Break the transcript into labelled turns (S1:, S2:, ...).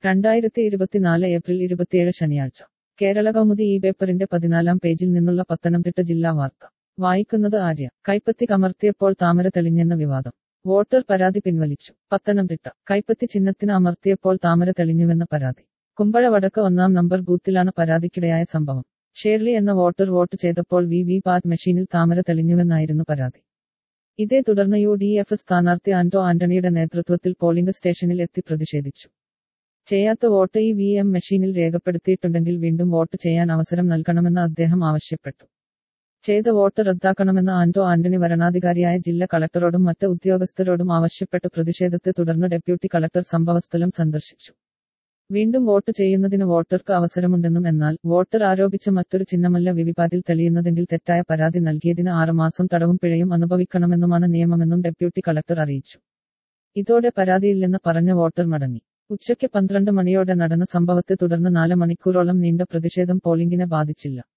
S1: രണ്ടായിരത്തി ഇരുപത്തിനാല് ഏപ്രിൽ ഇരുപത്തിയേഴ് ശനിയാഴ്ച കേരള കൗമുദി ഈ പേപ്പറിന്റെ പതിനാലാം പേജിൽ നിന്നുള്ള പത്തനംതിട്ട ജില്ലാ വാർത്ത വായിക്കുന്നത് ആര്യ കൈപ്പത്തി കമർത്തിയപ്പോൾ താമര തെളിഞ്ഞെന്ന വിവാദം വോട്ടർ പരാതി പിൻവലിച്ചു പത്തനംതിട്ട കൈപ്പത്തി ചിഹ്നത്തിന് അമർത്തിയപ്പോൾ താമര തെളിഞ്ഞുവെന്ന പരാതി കുമ്പഴ വടക്ക് ഒന്നാം നമ്പർ ബൂത്തിലാണ് പരാതിക്കിടയായ സംഭവം ഷേർലി എന്ന വോട്ടർ വോട്ട് ചെയ്തപ്പോൾ വി വി പാറ്റ് മെഷീനിൽ താമര തെളിഞ്ഞുവെന്നായിരുന്നു പരാതി ഇതേ തുടർന്ന് യു ഡി എഫ് സ്ഥാനാർത്ഥി ആന്റോ ആന്റണിയുടെ നേതൃത്വത്തിൽ പോളിംഗ് സ്റ്റേഷനിൽ എത്തി പ്രതിഷേധിച്ചു ചെയ്യാത്ത വോട്ട് ഈ വി എം മെഷീനിൽ രേഖപ്പെടുത്തിയിട്ടുണ്ടെങ്കിൽ വീണ്ടും വോട്ട് ചെയ്യാൻ അവസരം നൽകണമെന്ന് അദ്ദേഹം ആവശ്യപ്പെട്ടു ചെയ്ത വോട്ട് റദ്ദാക്കണമെന്ന് ആന്റോ ആന്റണി വരണാധികാരിയായ ജില്ലാ കളക്ടറോടും മറ്റ് ഉദ്യോഗസ്ഥരോടും ആവശ്യപ്പെട്ടു പ്രതിഷേധത്തെ തുടർന്ന് ഡെപ്യൂട്ടി കളക്ടർ സംഭവസ്ഥലം സന്ദർശിച്ചു വീണ്ടും വോട്ട് ചെയ്യുന്നതിന് വോട്ടർക്ക് അവസരമുണ്ടെന്നും എന്നാൽ വോട്ടർ ആരോപിച്ച മറ്റൊരു ചിഹ്നമല്ല വിവിപാതിൽ തെളിയുന്നതെങ്കിൽ തെറ്റായ പരാതി നൽകിയതിന് ആറുമാസം തടവും പിഴയും അനുഭവിക്കണമെന്നുമാണ് നിയമമെന്നും ഡെപ്യൂട്ടി കളക്ടർ അറിയിച്ചു ഇതോടെ പരാതിയില്ലെന്ന് പറഞ്ഞ വോട്ടർ മടങ്ങി ഉച്ചയ്ക്ക് പന്ത്രണ്ട് മണിയോടെ നടന്ന സംഭവത്തെ തുടർന്ന് നാല് മണിക്കൂറോളം നീണ്ട പ്രതിഷേധം പോളിംഗിനെ ബാധിച്ചില്ല